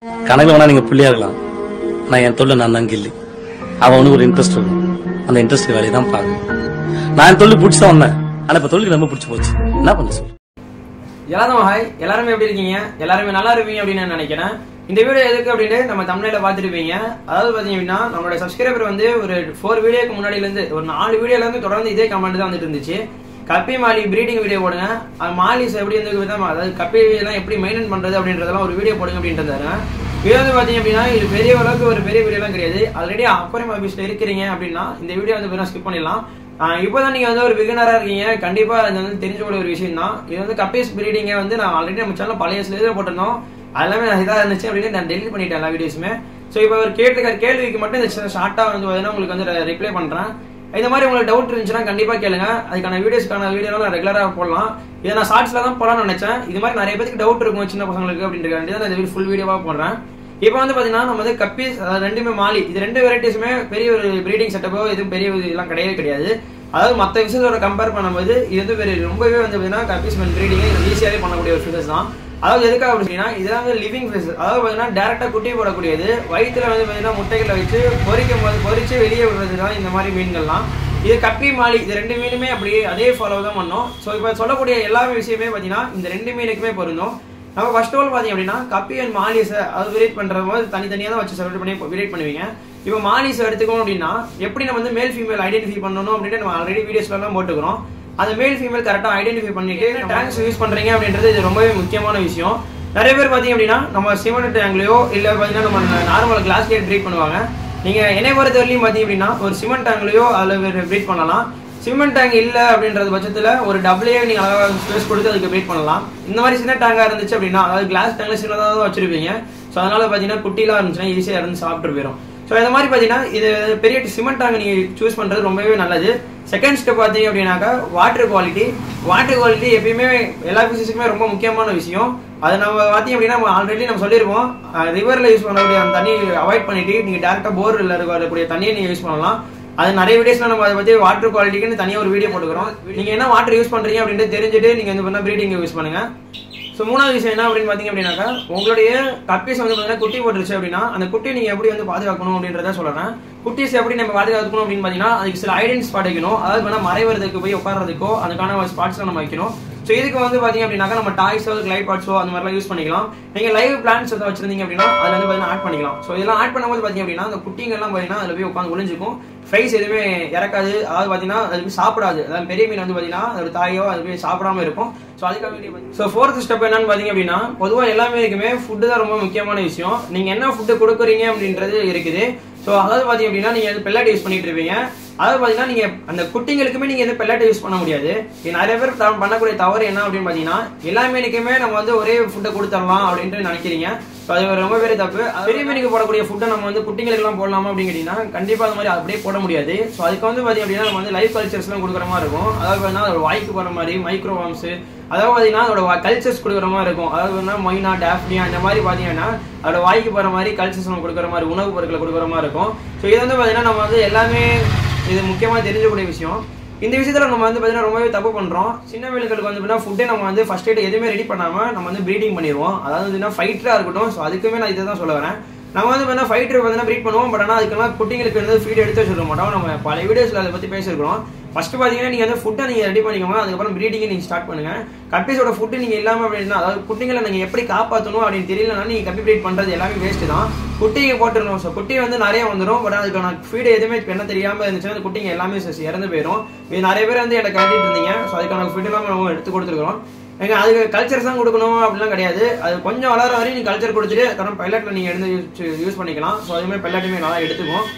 கணக்கு வேணா நீங்க புள்ளியா இருக்கலாம் நான் என் தொழில் நான் தான் கில்லி அவனுக்கு ஒரு இன்ட்ரெஸ்ட் இருக்கும் அந்த இன்ட்ரெஸ்ட் வேலையை தான் பார்க்கணும் நான் என் தொழில் பிடிச்சி தான் வந்தேன் ஆனா இப்ப தொழிலுக்கு ரொம்ப பிடிச்சி போச்சு என்ன பண்ண சொல்லு எல்லாரும் ஹாய் எல்லாருமே எப்படி இருக்கீங்க எல்லாருமே நல்லா இருப்பீங்க அப்படின்னு நான் நினைக்கிறேன் இந்த வீடியோ எதுக்கு அப்படின்னு நம்ம தமிழ்ல பார்த்துருப்பீங்க அதாவது பாத்தீங்க அப்படின்னா நம்மளோட சப்ஸ்கிரைபர் வந்து ஒரு ஃபோர் வீடியோக்கு முன்னாடில இருந்து ஒரு நாலு வீடியோல இருந்து தொடர்ந்து இதே கமெண்ட் தான் வந்துட்டு இருந்துச்சு கப்பி மாலி பிரீடிங் வீடியோ போடுங்க அது மாலிஸ் எப்படி வந்து விதமா அதாவது கப்பி எல்லாம் எப்படி மெயின்டைன் பண்றது அப்படின்றதெல்லாம் ஒரு வீடியோ போடுங்க அப்படின்றதாரு இது வந்து பாத்தீங்க அப்படின்னா இது பெரிய அளவுக்கு ஒரு பெரிய வீடியோலாம் கிடையாது ஆல்ரெடி அக்வரியம் ஆஃபீஸ்ல இருக்கிறீங்க அப்படின்னா இந்த வீடியோ வந்து ஸ்கிப் பண்ணிடலாம் ஆஹ் இப்போதான் நீங்க வந்து ஒரு பிகினரா இருக்கீங்க கண்டிப்பா இது வந்து தெரிஞ்சுக்கூடிய ஒரு விஷயம் தான் இது வந்து கப்பீஸ் பிரீடிங்க வந்து நான் ஆல்ரெடி நம்ம சேனல் பழைய ஸ்லேஜ்ல போட்டிருந்தோம் அது எல்லாமே இதாக இருந்துச்சு அப்படின்னு நான் டெலிட் பண்ணிட்டேன் எல்லா வீடியோஸுமே ஸோ இப்போ ஒரு கேட்டுக்கிற கேள்விக்கு மட்டும் இந்த ஷார்ட்டாக வந்து பார்த்தீங்கன்னா உங்களுக்கு வந்து ரிப்ளை பண்றேன் இந்த மாதிரி உங்களுக்கு டவுட் இருந்துச்சுன்னா கண்டிப்பா கேளுங்க அதுக்கான வீடியோஸ்க்கான வீடியோ நான் ரெகுலராக போடலாம் இதை நான் ஷார்ட்ஸ்ல தான் போடலாம்னு நினைச்சேன் இது மாதிரி நிறைய பேருக்கு டவுட் இருக்கும் சின்ன பசங்களுக்கு அப்படின்றது நான் இந்த ஃபுல் வீடியோவா போடுறேன் இப்போ வந்து பாத்தீங்கன்னா நம்ம வந்து கப்பீஸ் அதாவது ரெண்டுமே மாலி இது ரெண்டு வெரைட்டிஸுமே பெரிய ஒரு பிரீடிங் செட்டப்போ எதுவும் பெரிய ஒரு இதெல்லாம் கிடையவே கிடையாது அதாவது மற்ற விஷயத்தோட கம்பேர் பண்ணும்போது இது வந்து வெரி ரொம்பவே வந்து பார்த்தீங்கன்னா கப்பீஸ் மென் பிரீடிங் இது ஈஸியாகவே பண்ணக்கூடிய ஒரு ஃபிஷஸ் தான் அதாவது எதுக்காக அப்படின்னா இதெல்லாம் வந்து லிவிங் ஃபிஷ் அதாவது பார்த்தீங்கன்னா டேரெக்டாக குட்டி போடக்கூடியது வயிற்றுல வந்து பார்த்தீங்கன்னா முட்டைகளை வச்சு பொரிக்கும் போது பொரிச்சு வெளியே விடுறது தான் இந்த மாதிரி மீன்கள்லாம் இது கப்பி மாலி இது ரெண்டு மீனுமே அப்படியே அதே ஃபாலோ தான் பண்ணோம் ஸோ இப்போ சொல்லக்கூடிய எல்லா விஷயமே பார்த்தீங்கன்னா இந்த ரெண்டு மீனுக்குமே பொருந்தும் நம்ம ஃபர்ஸ்ட் ஆஃப் ஆல் பார்த்தீங்க அப்படின்னா கப்பி அண்ட் மாலிஸை அது விரேட் பண்ற போது தனித்தனியாக தான் வச்சு செலக்ட் பண்ணி விரேட் பண்ணுவீங்க இப்போ மாலிஸ் எடுத்துக்கணும் அப்படின்னா எப்படி நம்ம வந்து மேல் ஃபீமேல் ஐடென்டிஃபை பண்ணணும் அப்படின்ட்டு நம்ம ஆல்ரெடி வீடியோஸ்லாம் போட்டுக்கிறோம் அந்த மேல் ஃபீமேல் கரெக்டாக ஐடென்டிஃபை பண்ணிட்டு டேங்க்ஸ் யூஸ் பண்றீங்க அப்படின்றது இது ரொம்பவே முக்கியமான விஷயம் நிறைய பேர் பார்த்தீங்க அப்படின்னா நம்ம சிமெண்ட் டேங்க்லையோ இல்லை பார்த்தீங்கன்னா நம்ம நார்மல் கிளாஸ்லேயே ட்ரீட் பண்ணுவாங்க நீங்க என்னை பொறுத்த வரையும் பார்த்தீங்க அப்படின்னா ஒரு சிமெண்ட் டேங்க்லையோ அதில் ப்ரீட் பண்ணலாம் சிமெண்ட் டேங்க் இல்ல அப்படின்றது பட்சத்துல ஒரு டபுளே நீங்க அழகா ஸ்பேஸ் கொடுத்து அதுக்கு வெயிட் பண்ணலாம் இந்த மாதிரி சின்ன டேங்கா இருந்துச்சு அப்படின்னா அதாவது கிளாஸ் டேங்க்ல சின்னதாக தான் வச்சிருப்பீங்க ஸோ அதனால பாத்தீங்கன்னா குட்டிலாம் இருந்துச்சுன்னா ஈஸியா இருந்து சாப்பிட்டு போயிடும் ஸோ இந்த மாதிரி பாத்தீங்கன்னா இது பெரிய சிமெண்ட் டேங்க் நீங்க சூஸ் பண்றது ரொம்பவே நல்லது செகண்ட் ஸ்டெப் பாத்தீங்க அப்படின்னாக்கா வாட்டர் குவாலிட்டி வாட்டர் குவாலிட்டி எப்பயுமே எல்லா பிசிஸுக்குமே ரொம்ப முக்கியமான விஷயம் அது நம்ம பார்த்தீங்க அப்படின்னா நம்ம ஆல்ரெடி நம்ம சொல்லியிருப்போம் ரிவர்ல யூஸ் பண்ணக்கூடிய அந்த தண்ணி அவாய்ட் பண்ணிட்டு நீங்க டேரக்டா போர்ல இருக்கக்கூடிய தண்ணியை நீங்க யூஸ் பண்ணலாம் அது நிறைய வீடியோஸ்ல நம்ம அதை பத்தி வாட்டர் குவாலிட்டிக்குன்னு தனியாக ஒரு வீடியோ போட்டுக்கிறோம் நீங்க என்ன வாட்டர் யூஸ் பண்றீங்க அப்படின்ட்டு தெரிஞ்சுட்டு நீங்க இந்த பண்ண ப்ரீடிங் யூஸ் பண்ணுங்க ஸோ மூணாவது விஷயம் என்ன அப்படின்னு பாத்தீங்க அப்படின்னாக்கா உங்களுடைய கப்பீஸ் வந்து பார்த்தீங்கன்னா குட்டி போட்டுருச்சு அப்படின்னா அந்த குட்டி நீங்க எப்படி வந்து பாதுகாக்கணும் அப்படின்றத சொல்றேன் குட்டீஸ் எப்படி நம்ம பாதுகாக்கணும் அப்படின்னு பாத்தீங்கன்னா அதுக்கு சில ஐடென்டி ஸ்பாட் வைக்கணும் அதாவது வேணா மறைவறதுக்கு போய் உட்கார்றதுக்கோ அதுக்கான ஸ்பாட்ஸ் நம்ம வைக்கணும் ஸோ இதுக்கு வந்து பாத்தீங்க அப்படின்னாக்கா நம்ம டாய்ஸோ கிளைட் பாட்ஸோ அந்த மாதிரிலாம் யூஸ் பண்ணிக்கலாம் நீங்க லைவ் பிளான்ஸ் எதாவது வச்சிருந்தீங்க அப்படின்னா அதுல வந்து பாத்தீங்கன்னா ஆட் பண்ணிக்கலாம் ஸோ இதெல்லாம் ஆட் பண்ணும்போது பாத்தீங்க அப்படின்னா அந்த குட்டிங்கெல்லாம் பாத்தீங்கன்னா அதுல போய் உட்காந்து ஒளிஞ்சுக்கும் ஃப்ரைஸ் எதுவுமே இறக்காது அதாவது பாத்தீங்கன்னா அதுக்கு சாப்பிடாது அதாவது பெரிய மீன் வந்து பாத்தீங்கன்னா அதோட தாயோ அது போய் சாப்பிடாம இருக்கும் ஸோ அதுக்காக வேண்டிய ஸோ ஃபோர்த் ஸ்டெப் என்னன்னு பாத்தீங்க அப்படின்னா பொதுவாக எல்லாமே இருக்குமே ஃபுட்டு தான் ரொம்ப முக்கியமான விஷயம் நீங்க என்ன ஃபுட்டு கொடுக்குறீங்க அப்படின்றது இருக்குது ஸோ அதாவது பாத்தீங்க அப்படின்னா நீங்க பெல்லட் யூஸ் பண்ணிட்டு இருப்பீங்க அதாவது பாத்தீங்கன்னா நீங்க அந்த குட்டிங்களுக்குமே நீங்க எந்த பெல்லட் யூஸ் பண்ண முடியாது இது நிறைய பேர் த- பண்ணக்கூடிய தவறு என்ன அப்படின்னு பாத்தீங்கன்னா எல்லா மீனுக்குமே நம்ம வந்து ஒரே ஃபுட்டை கொடுத்துடலாம் அப்படின்ட்டு நினைக்கிறீங்க ஸோ அது ரொம்ப பெரிய தப்பு பெரிய மீனுக்கு போடக்கூடிய ஃபுட்டை நம்ம வந்து குட்டிங்களுக்கு எல்லாம் போடலாமா அப்படின்னு கேட்டீங்கன்னா கண்டிப்பா அது மாதிரி அப்படியே போட முடியாது ஸோ அதுக்கு வந்து பாத்தீங்க அப்படின்னா நம்ம வந்து லைஃப் கல்ச்சர்ஸ் எல்லாம் கொடுக்குற மாதிரி இருக்கும் அதாவது பாத்தீங்கன்னா அதோட வாய்க்கு போற மாதிரி மைக்ரோவாம்ஸ் அதாவது பாத்தீங்கன்னா அதோட கல்ச்சர்ஸ் கொடுக்குற மாதிரி இருக்கும் அதாவது பார்த்தீங்கன்னா மொய்னா டேஃப்டியா இந்த மாதிரி பாத்தீங்கன்னா அதோட வாய்க்கு போற மாதிரி கல்ச்சர்ஸ் நம்ம கொடுக்குற மாதிரி உணவுப் பொருட்களை கொடுக்குற மாதிரி இருக்கும் ஸோ இது வந்து பாத்தீங்கன்னா நம்ம வந்து எல்லாமே இது முக்கியமா தெரிஞ்சக்கூடிய விஷயம் இந்த விஷயத்துல நம்ம வந்து பாத்தீங்கன்னா ரொம்பவே தப்பு பண்றோம் சின்ன வேலுகளுக்கு வந்து பார்த்தீங்கன்னா ஃபுட்டே நம்ம வந்து ஃபர்ஸ்ட் எய்ட் எதுவுமே ரெடி பண்ணாம நம்ம வந்து ப்ரீடிங் பண்ணிடுவோம் அதாவது வந்து ஃபைட்டரா இருக்கட்டும் ஸோ அதுக்குமே நான் இதை தான் சொல்ல வரேன் நம்ம வந்து பார்த்தீங்கன்னா ஃபைட்டர் பார்த்தீங்கன்னா ப்ரீட் பண்ணுவோம் பட் ஆனால் அதுக்கெல்லாம் குட்டிங்களுக்கு வந்து ஃபீட் எடுத்து வச்சிருக்க மாட்டோம் நம்ம பல வீடியோஸ்ல அதை பத்தி பேசியிருக்கிறோம் ஃபர்ஸ்ட் பாத்தீங்கன்னா நீங்க வந்து ஃபுட்டை நீங்க ரெடி பண்ணிக்கோங்க அதுக்கப்புறம் ப்ரீடிங்கை நீங்க ஸ்டார்ட் பண்ணுங்க கப்பீஸோட ஃபுட்டு நீங்க இல்லாம அப்படின்னா அதாவது குட்டிங்களை நீங்க எப்படி காப்பாற்றணும் அப்படின்னு தெரியலனா நீங்க கப்பி ப்ரீட் பண்றது எல்லாமே வேஸ்ட் தான் குட்டிங்க போட்டுருணும் ஸோ குட்டி வந்து நிறைய வந்துடும் பட் அதுக்கான ஃபீடு எதுவுமே என்ன தெரியாம இருந்துச்சுன்னா அந்த குட்டிங்க எல்லாமே ச- இறந்து போயிடும் இது நிறைய பேர் வந்து என்கிட்ட கேட்டுட்டு இருந்தீங்க ஸோ அதுக்கான ஃபீட் எல்லாம் நம்ம எடுத்து கொடுத்துருக்கோம் ஏங்க அதுக்கு கல்ச்சர்ஸ் தான் கொடுக்கணும் அப்படிலாம் கிடையாது அது கொஞ்சம் வளர வரையும் நீங்க கல்ச்சர் கொடுத்துட்டு அதுக்கப்புறம் பெல்லட்ல நீங்க எடுத்து யூஸ் பண்ணிக்கலாம் ஸோ அதுமாதிரி பெல்லட்டுமே நல்லா எடுத்துக்கும்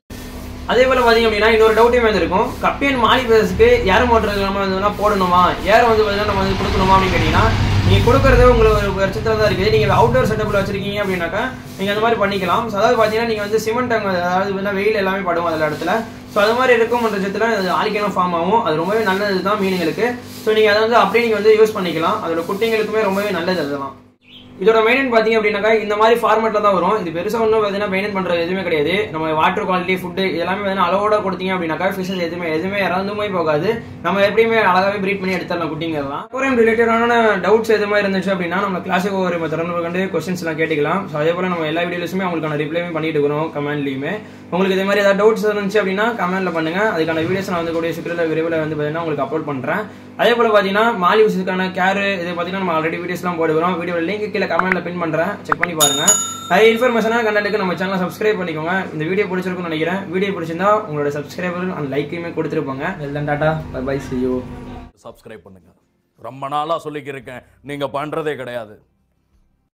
அதே போல பாத்தீங்க அப்படின்னா இன்னொரு டவுட்டையும் வந்திருக்கும் கப்பியன் மாலி பேஸுக்கு ஏர் மோட்டர் நம்ம வந்து போடணுமா ஏர் வந்து பாத்தீங்கன்னா நம்ம வந்து கொடுக்கணுமா அப்படின்னு கேட்டீங்கன்னா நீங்க கொடுக்கறது உங்களுக்கு ஒரு பட்சத்துல தான் இருக்குது நீங்க அவுட்டோர் செட்டப்ல வச்சிருக்கீங்க அப்படின்னாக்கா நீங்க அந்த மாதிரி பண்ணிக்கலாம் So, அதாவது பாத்தீங்கன்னா நீங்க வந்து சிமெண்ட் அங்க அதாவது வந்து வெயில் எல்லாமே படும் அதுல இடத்துல ஸோ அது மாதிரி இருக்கும் பட்சத்தில் அது ஆலிக்கெல்லாம் ஃபார்ம் ஆகும் அது ரொம்பவே நல்லது தான் மீனுங்களுக்கு ஸோ நீங்கள் அதை வந்து அப்படியே நீங்கள் வந்து யூஸ் பண்ணிக்கலாம் அதோட குட்டிங்களுக்குமே ரொம்பவே நல்லது அதெல்லாம் இதோட மெயின்டைன் பாத்தீங்க அப்படின்னாக்கா இந்த மாதிரி ஃபார்மேட்ல தான் வரும் இது பெருசா ஒன்றும் பார்த்தீங்கன்னா மெயின்டைன் பண்றது எதுவுமே கிடையாது நம்ம வாட்டர் குவாலிட்டி ஃபுட் எல்லாமே பார்த்தீங்கன்னா அளவோட கொடுத்தீங்க அப்படின்னாக்கா ஃபிஷஸ் எதுவுமே எதுவுமே இறந்துமே போகாது நம்ம எப்படியுமே அழகாவே ப்ரீட் பண்ணி எடுத்துடலாம் குட்டிங்கெல்லாம் அக்வாரியம் ரிலேட்டடான டவுட்ஸ் எது மாதிரி இருந்துச்சு அப்படின்னா நம்ம கிளாஸுக்கு ஒரு திறந்து கண்டு கொஸ்டின்ஸ் எல்லாம் கேட்டுக்கலாம் ஸோ அதே போல நம்ம எல்லா வீடியோஸுமே அவங்களுக்கான ரிப்ளைமே பண்ணிட்டு இருக்கிறோம் கமெண்ட்லயுமே உங்களுக்கு இதே மாதிரி ஏதாவது டவுட்ஸ் இருந்துச்சு அப்படின்னா கமெண்ட்ல பண்ணுங்க அதுக்கான வீடியோஸ் நான் வந்து கூடிய சீக்கிரத்தில் விரைவில் வந்து பார்த்தீங்கன்னா உங்களுக்கு அப்லோட் பண்றேன் அதே போல பார்த்தீங்கன்னா மாலி விஷயத்துக்கான கேர் இது பார்த்தீங்கன்னா நம்ம ஆல்ரெடி வீடியோஸ்லாம் போடுவோம் வீடியோ லிங்க் கீழே கமெண்ட்ல பின் பண்றேன் செக் பண்ணி பாருங்க நிறைய இன்ஃபர்மேஷனான கண்டென்ட்டுக்கு நம்ம சேனலை சப்ஸ்கிரைப் பண்ணிக்கோங்க இந்த வீடியோ பிடிச்சிருக்கும்னு நினைக்கிறேன் வீடியோ பிடிச்சிருந்தா உங்களோட சப்ஸ்கிரைபர் அண்ட் லைக்கையுமே கொடுத்துருப்பாங்க எல்லாம் tata bye bye see you subscribe பண்ணுங்க ரொம்ப நாளா சொல்லிக்கிருக்கேன் நீங்க பண்றதே கிடையாது